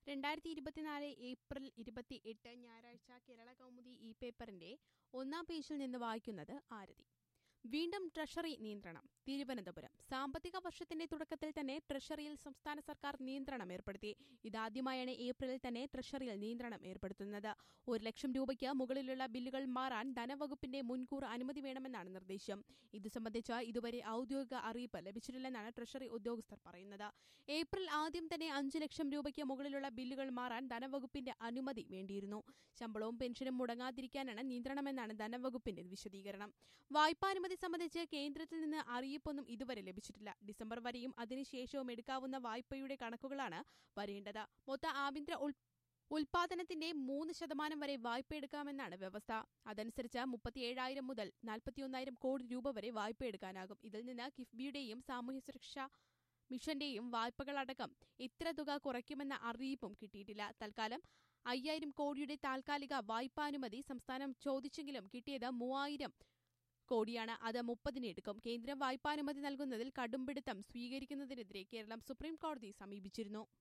രണ്ടായിരത്തി ഇരുപത്തിനാല് ഏപ്രിൽ ഇരുപത്തി എട്ട് ഞായറാഴ്ച കേരള കൗമുദി ഇ പേപ്പറിന്റെ ഒന്നാം പേജിൽ നിന്ന് വായിക്കുന്നത് ആരതി വീണ്ടും ട്രഷറി നിയന്ത്രണം തിരുവനന്തപുരം സാമ്പത്തിക വർഷത്തിന്റെ തുടക്കത്തിൽ തന്നെ ട്രഷറിയിൽ സംസ്ഥാന സർക്കാർ നിയന്ത്രണം ഏർപ്പെടുത്തി ഇതാദ്യമായാണ് ഏപ്രിലിൽ തന്നെ ട്രഷറിയിൽ നിയന്ത്രണം ഏർപ്പെടുത്തുന്നത് ഒരു ലക്ഷം രൂപയ്ക്ക് മുകളിലുള്ള ബില്ലുകൾ മാറാൻ ധനവകുപ്പിന്റെ മുൻകൂർ അനുമതി വേണമെന്നാണ് നിർദ്ദേശം ഇത് സംബന്ധിച്ച് ഇതുവരെ ഔദ്യോഗിക അറിയിപ്പ് ലഭിച്ചിട്ടില്ലെന്നാണ് ട്രഷറി ഉദ്യോഗസ്ഥർ പറയുന്നത് ഏപ്രിൽ ആദ്യം തന്നെ അഞ്ച് ലക്ഷം രൂപയ്ക്ക് മുകളിലുള്ള ബില്ലുകൾ മാറാൻ ധനവകുപ്പിന്റെ അനുമതി വേണ്ടിയിരുന്നു ശമ്പളവും പെൻഷനും മുടങ്ങാതിരിക്കാനാണ് നിയന്ത്രണമെന്നാണ് ധനവകുപ്പിന്റെ വിശദീകരണം വായ്പാനുമതി സംബന്ധിച്ച് കേന്ദ്രത്തിൽ നിന്ന് അറിയിപ്പൊന്നും ഇതുവരെ ലഭിച്ചിട്ടില്ല ഡിസംബർ വരെയും അതിനുശേഷവും എടുക്കാവുന്ന വായ്പയുടെ കണക്കുകളാണ് വരേണ്ടത് മൊത്ത ആഭ്യന്തര ഉൾ ഉൽപാദനത്തിന്റെ മൂന്ന് ശതമാനം വരെ വായ്പ എടുക്കാമെന്നാണ് വ്യവസ്ഥ അതനുസരിച്ച് മുപ്പത്തിയേഴായിരം മുതൽ നാൽപ്പത്തിയൊന്നായിരം കോടി രൂപ വരെ വായ്പ എടുക്കാനാകും ഇതിൽ നിന്ന് കിഫ്ബിയുടെയും സാമൂഹ്യ സുരക്ഷാ മിഷന്റെയും വായ്പകളടക്കം ഇത്ര തുക കുറയ്ക്കുമെന്ന അറിയിപ്പും കിട്ടിയിട്ടില്ല തൽക്കാലം അയ്യായിരം കോടിയുടെ താൽക്കാലിക വായ്പാനുമതി സംസ്ഥാനം ചോദിച്ചെങ്കിലും കിട്ടിയത് മൂവായിരം കോടിയാണ് അത് മുപ്പതിന് എടുക്കും കേന്ദ്രം വായ്പാനുമതി നൽകുന്നതിൽ കടുംപിടുത്തം സ്വീകരിക്കുന്നതിനെതിരെ കേരളം സുപ്രീം കോടതിയെ സമീപിച്ചിരുന്നു